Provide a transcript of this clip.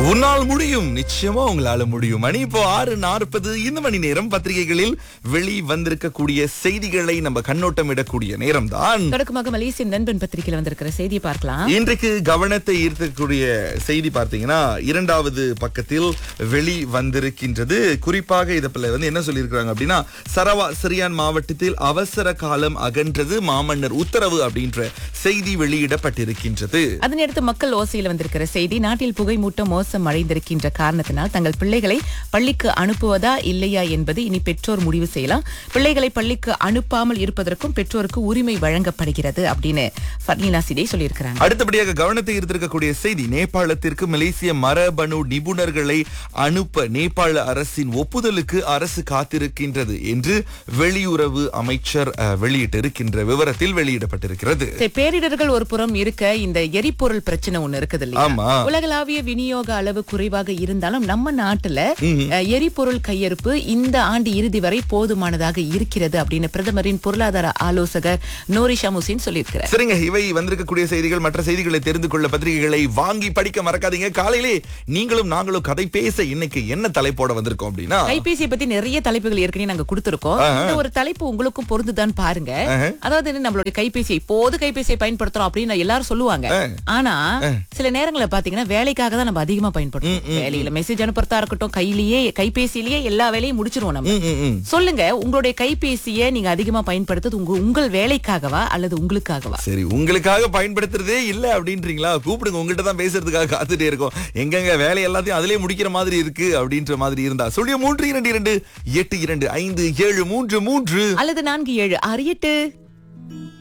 உன்னால் முடியும் நிச்சயமா உங்களால முடியும் மணி இப்போ ஆறு நாற்பது இந்த மணி நேரம் பத்திரிகைகளில் வெளி வந்திருக்கக்கூடிய செய்திகளை நம்ம கண்ணோட்டம் இடக்கூடிய நேரம் தான் தொடக்கமாக மலேசிய நண்பன் பத்திரிகையில வந்திருக்கிற செய்தியை பார்க்கலாம் இன்றைக்கு கவனத்தை ஈர்க்கக்கூடிய செய்தி பார்த்தீங்கன்னா இரண்டாவது பக்கத்தில் வெளி வந்திருக்கின்றது குறிப்பாக இதில் வந்து என்ன சொல்லியிருக்கிறாங்க அப்படின்னா சரவா சிரியான் மாவட்டத்தில் அவசர காலம் அகன்றது மாமன்னர் உத்தரவு அப்படின்ற செய்தி வெளியிடப்பட்டிருக்கின்றது அதனையடுத்து மக்கள் ஓசையில் வந்திருக்கிற செய்தி நாட்டில் புகைமூட்டம் மோசம் அடைந்திருக்கின்ற காரணத்தினால் தங்கள் பிள்ளைகளை பள்ளிக்கு அனுப்புவதா இல்லையா என்பது இனி பெற்றோர் முடிவு செய்யலாம் பிள்ளைகளை பள்ளிக்கு அனுப்பாமல் இருப்பதற்கும் பெற்றோருக்கு உரிமை வழங்கப்படுகிறது அப்படின்னு ஃபர்லீனா சிடே சொல்லியிருக்கிறாங்க அடுத்தபடியாக கவனத்தை ஈர்த்திருக்கக்கூடிய செய்தி நேபாளத்திற்கு மலேசிய மரபணு நிபுணர்களை அனுப்ப நேபாள அரசின் ஒப்புதலுக்கு அரசு காத்திருக்கின்றது என்று வெளியுறவு அமைச்சர் அஹ், வெளியிட்டிருக்கின்ற விவரத்தில் வெளியிடப்பட்டிருக்கிறது சரி, பேரிடர்கள் ஒரு புறம் இருக்க இந்த எரிபொருள் பிரச்சனை ஒண்ணு இருக்குது இல்லையா ஆமா உலகளாவிய விநியோக அளவு குறைவாக இருந்தாலும் நம்ம நாட்டுல அஹ், எரிபொருள் கையிருப்பு இந்த ஆண்டு இறுதி வரை போதுமானதாக இருக்கிறது அப்படின்னு பிரதமரின் பொருளாதார ஆலோசகர் நோரிஷா முசின் சொல்லியிருக்கிறார் சரிங்க இவை வந்திருக்கக்கூடிய செய்திகள் மற்ற செய்திகளை தெரிந்து கொள்ள பத்திரிகைகளை வாங்கி படிக்க மறக்காதீங்க காலையிலே நீங்களும் நாங்களும் கதை பேச இன்னைக்கு என்ன தலைப்போட வந்திருக்கோம் அப்படின்னா கைபேசியை பத்தி நிறைய தலைப்புகள் ஏற்கனவே நாங்க கொடுத்திருக்கோம் இந்த ஒரு தலைப்பு உங்களுக்கும் பொருந்துதான் பாருங்க அதாவது என்ன, நம்மளுடைய கைபேசி இப்போது கைபேசியை பயன்படுத்துறோம் அப்படின்னு எல்லாரும் சொல்லுவாங்க ஆனா சில நேரங்கள்ல பாத்தீங்கன்னா வேலைக்காக தான் நம்ம அதிகமா பயன்படுத்துறோம் வேலையில மெசேஜ் அனுப்புறதா இருக்கட்டும் கையிலேயே கைபேசியிலேயே எல்லா வேலையும் முடிச்சிருவோம் நம்ம ம், ம், ம். சொல்லுங்க உங்களுடைய கைபேசியை நீங்க அதிகமா பயன்படுத்துறது உங்க உங்கள் வேலைக்காகவா அல்லது உங்களுக்காகவா சரி உங்களுக்காக பயன்படுத்துறதே இல்ல அப்படின்றீங்களா கூப்பிடுங்க உங்கள்கிட்ட தான் பேசுறதுக்காக காத்துட்டே இருக்கோம் எங்கெங்க வேலை எல்லாத்தையும் அதிலே முடிக்கிற மாதிரி இருக்கு அப்படின்ற மாதிரி இருந்தா சொல்லிய மூன்று இரண்டு இரண்டு எட்டு இரண்டு ஐந்து ஏழு மூன்று மூன்று அல்லது நான்கு ஏழு ஆறு எட்டு